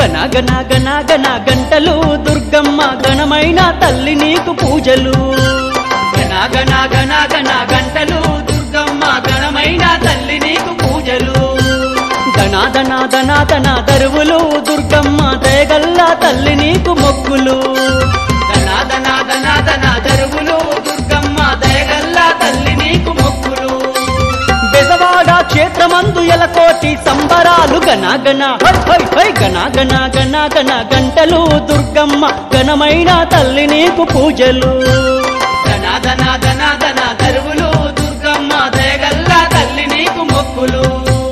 గణ గణ గణ గణ గంటలు దుర్గమ్మ గణమైన తల్లి నీకు పూజలు గణ గణ గణ గణ గంటలు దుర్గమ్మ గణమైన తల్లి నీకు పూజలు ధనాదన ధనాదన దరువులు దుర్గమ్మ దయగల్ల తల్లి నీకు మొక్కులు ధనాదన ధనాదన దరువులు దుర్గమ్మ దయగల్ల తల్లి నీకు మొక్కులు బెజవాడ క్షేత్రమందు ఎలకోటి సంబరాలు గణ గణ హై హై హై గణ గణ గణ గణ గంటలు దుర్గమ్మ ఘనమైన తల్లి నీకు పూజలు ధన ధన ధన ధన దరువులు దుర్గమ్మ దయగల్ల తల్లి నీకు మొక్కులు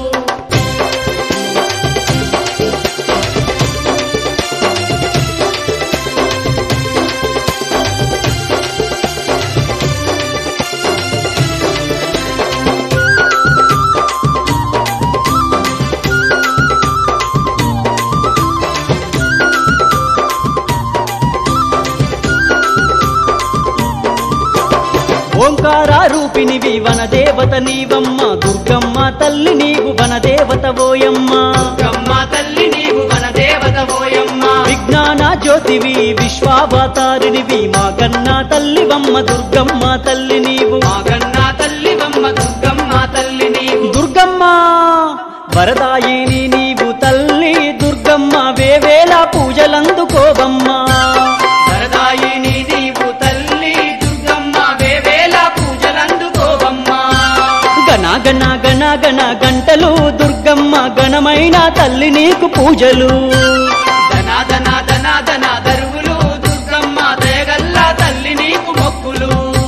ఓంకార రూపినివి వనదేవత నీవమ్మ దుర్గమ్మ తల్లి నీవు వనదేవత ఓయమ్మ దుర్గమ్మ తల్లి నీవు మన దేవత ఓయమ్మ విజ్ఞాన జ్యోతివి విశ్వావతారినివి మా కన్నా తల్లివమ్మ దుర్గమ్మ తల్లి నీవు మా కన్నా తల్లి బొమ్మ దుర్గమ్మ తల్లి నీవు దుర్గమ్మ వరదాయిని నీవు తల్లి దుర్గమ్మ వేవేల పూజలందుకోవమ్మా వరదాయిని నీవు తల్లి దుర్గమ్మ వేవేల పూజలందుకోవమ్మ గణ గణ గణ గణ గంటలు దుర్గమ్మ గణమైన తల్లి నీకు పూజలు ధన ధన ధన ధన దరువులు దుర్గమ్మ దయగల్ల తల్లి నీకు మొక్కులు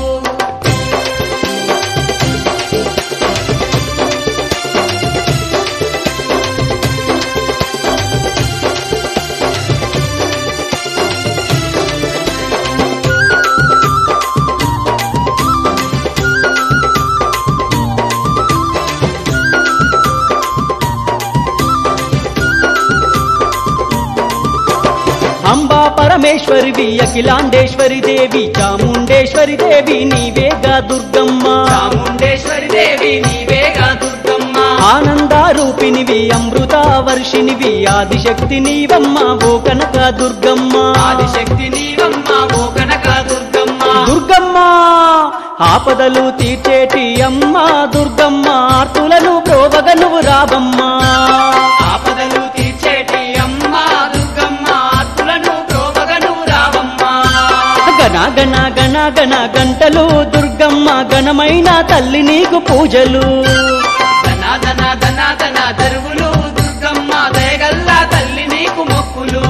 అంబా పరమేశ్వరివి అఖిలాండేశ్వరి దేవి చాముండేశ్వరి దేవి నీవేగా దుర్గమ్మ చాముండేశ్వరి దేవి నీవేగా దుర్గమ్మ ఆనందారూపినివి అమృత వర్షినివి ఆదిశక్తి నీవమ్మ ఓ కనక దుర్గమ్మ ఆదిశక్తి నీవమ్మ ఓ కనక దుర్గమ్మ దుర్గమ్మ ఆపదలు తీర్చేటి అమ్మ దుర్గమ్మ ఆర్తులను ప్రోవగ నువ్వు రావమ్మ ఆపదలు తీర్చేటి అమ్మ దుర్గమ్మ ఆత్తులను ప్రోభగను రావమ్మ గణ గణ గణ గణ గంటలు దుర్గమ్మ ఘనమైన తల్లి నీకు పూజలు ధన ధన ధన ధన దరువులు దుర్గమ్మ దయగల్ల తల్లి నీకు మొక్కులు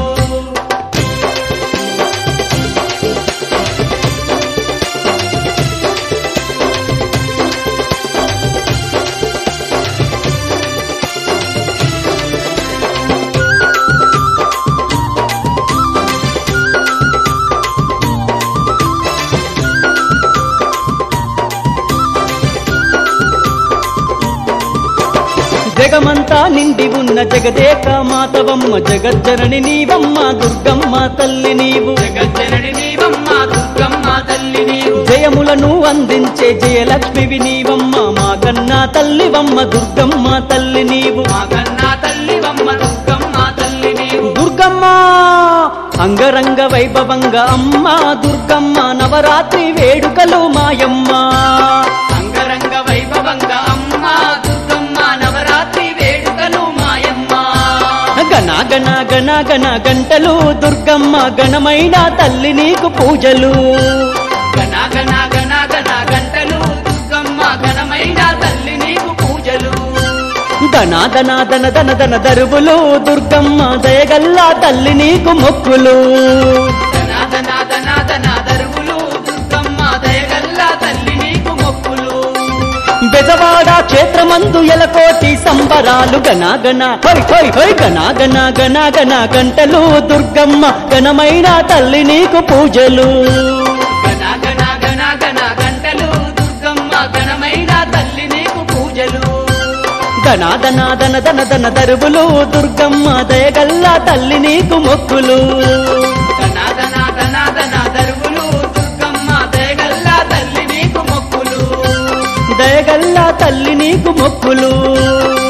జగమంతా నిండి ఉన్న జగదేక మాతవమ్మ జగజ్జనని నీవమ్మ దుర్గమ్మ తల్లి నీవు జగజ్జనని నీవమ్మ దుర్గమ్మ తల్లి నీవు జయములను అందించే జయలక్ష్మివి నీవమ్మ మా కన్నా తల్లివమ్మ దుర్గమ్మ తల్లి నీవు మా కన్నా తల్లివమ్మ దుర్గమ్మ తల్లి నీవు దుర్గమ్మ అంగరంగ వైభవంగా అమ్మ దుర్గమ్మ నవరాత్రి వేడుకలు మాయమ్మ అంగరంగ వైభవంగా అమ్మ దుర్గమ్మ నవరాత్రి వేడుకలు మాయమ్మ గణ గణ గణ గణ గంటలు దుర్గమ్మ గణమైన తల్లి నీకు పూజలు గణ గణ గణ గణ గంటలు దుర్గమ్మ ఘనమైన తల్లి నీకు పూజలు ధన ధన ధన ధన ధన దరువులు దుర్గమ్మ దయగల్ల తల్లి నీకు మొక్కులు ధన ధన ధన ధన దరువులు దుర్గమ్మ దయగల్ల తల్లి నీకు మొక్కులు బెజవాడ క్షేత్రమందు ఎలకోటి సంబరాలు గణ గణ హై హై హై గణ గణ గణ గణ గంటలు దుర్గమ్మ ఘనమైన తల్లి నీకు పూజలు గణ గణ గణ గణ గంటలు దుర్గమ్మ ఘనమైన తల్లి నీకు పూజలు ధన ధన ధన ధన ధన దరువులు దుర్గమ్మ దయగల్ల తల్లి నీకు మొక్కులు ధన ధన ధన ధన దరువులు దుర్గమ్మ దయగల్ల తల్లి నీకు మొక్కులు దయగల్ల తల్లి నీకు మొక్కులు